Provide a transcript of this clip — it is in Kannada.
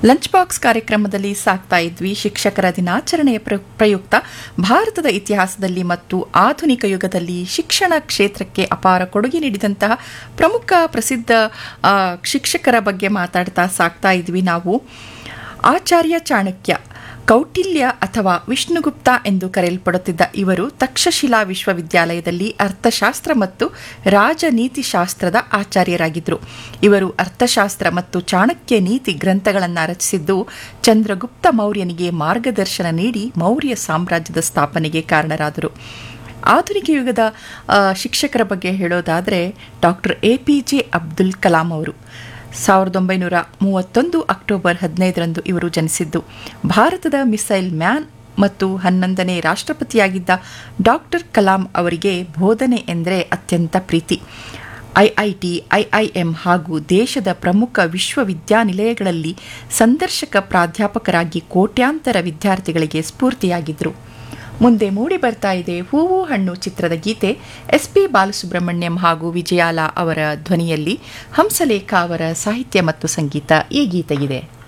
ಲಂಚ್ ಬಾಕ್ಸ್ ಕಾರ್ಯಕ್ರಮದಲ್ಲಿ ಸಾಕ್ತಾ ಇದ್ವಿ ಶಿಕ್ಷಕರ ದಿನಾಚರಣೆಯ ಪ್ರ- ಪ್ರಯುಕ್ತ ಭಾರತದ ಇತಿಹಾಸದಲ್ಲಿ ಮತ್ತು ಆಧುನಿಕ ಯುಗದಲ್ಲಿ ಶಿಕ್ಷಣ ಕ್ಷೇತ್ರಕ್ಕೆ ಅಪಾರ ಕೊಡುಗೆ ನೀಡಿದಂತಹ ಪ್ರಮುಖ ಪ್ರಸಿದ್ಧ ಆ, ಶಿಕ್ಷಕರ ಬಗ್ಗೆ ಮಾತಾಡ್ತಾ ಸಾಕ್ತಾ ಇದ್ವಿ ನಾವು ಆಚಾರ್ಯ ಚಾಣಕ್ಯ ಕೌಟಿಲ್ಯ ಅಥವಾ ವಿಷ್ಣುಗುಪ್ತ ಎಂದು ಕರೆಯಲ್ಪಡುತ್ತಿದ್ದ ಇವರು ತಕ್ಷಶಿಲಾ ವಿಶ್ವವಿದ್ಯಾಲಯದಲ್ಲಿ ಅರ್ಥಶಾಸ್ತ್ರ ಮತ್ತು ರಾಜನೀತಿಶಾಸ್ತ್ರದ ಆಚಾರ್ಯರಾಗಿದ್ದರು ಇವರು ಅರ್ಥಶಾಸ್ತ್ರ ಮತ್ತು ಚಾಣಕ್ಯ ನೀತಿ ಗ್ರಂಥಗಳನ್ನು ರಚಿಸಿದ್ದು ಚಂದ್ರಗುಪ್ತ ಮೌರ್ಯನಿಗೆ ಮಾರ್ಗದರ್ಶನ ನೀಡಿ ಮೌರ್ಯ ಸಾಮ್ರಾಜ್ಯದ ಸ್ಥಾಪನೆಗೆ ಕಾರಣರಾದರು ಆಧುನಿಕ ಯುಗದ ಆ, ಶಿಕ್ಷಕರ ಬಗ್ಗೆ ಹೇಳೋದಾದರೆ doctor A P J Abdul Kalam ಅವರು ಸಾವಿರದ ಒಂಬೈನೂರ ಮೂವತ್ತೊಂದು ಅಕ್ಟೋಬರ್ ಹದಿನೈದರಂದು ಇವರು ಜನಿಸಿದ್ದು ಭಾರತದ ಮಿಸೈಲ್ ಮ್ಯಾನ್ ಮತ್ತು ಹನ್ನೊಂದನೇ ರಾಷ್ಟ್ರಪತಿಯಾಗಿದ್ದ ಡಾಕ್ಟರ್ ಕಲಾಂ ಅವರಿಗೆ ಬೋಧನೆ ಎಂದರೆ ಅತ್ಯಂತ ಪ್ರೀತಿ ಐಐಟಿ ಐಐಎಂ ಹಾಗೂ ದೇಶದ ಪ್ರಮುಖ ವಿಶ್ವವಿದ್ಯಾನಿಲಯಗಳಲ್ಲಿ ಸಂದರ್ಶಕ ಪ್ರಾಧ್ಯಾಪಕರಾಗಿ ಕೋಟ್ಯಾಂತರ ವಿದ್ಯಾರ್ಥಿಗಳಿಗೆ ಸ್ಫೂರ್ತಿಯಾಗಿದ್ದರು ಮುಂದೆ ಮೂಡಿ ಬರ್ತಾ ಇದೆ ಹೂವು ಹಣ್ಣು ಚಿತ್ರದ ಗೀತೆ ಎಸ್ ಪಿ ಬಾಲಸುಬ್ರಹ್ಮಣ್ಯಂ ಹಾಗೂ ವಿಜಯಾಲ ಅವರ ಧ್ವನಿಯಲ್ಲಿ ಹಂಸಲೇಖ ಅವರ ಸಾಹಿತ್ಯ ಮತ್ತು ಸಂಗೀತ ಈ ಗೀತೆಗಿದೆ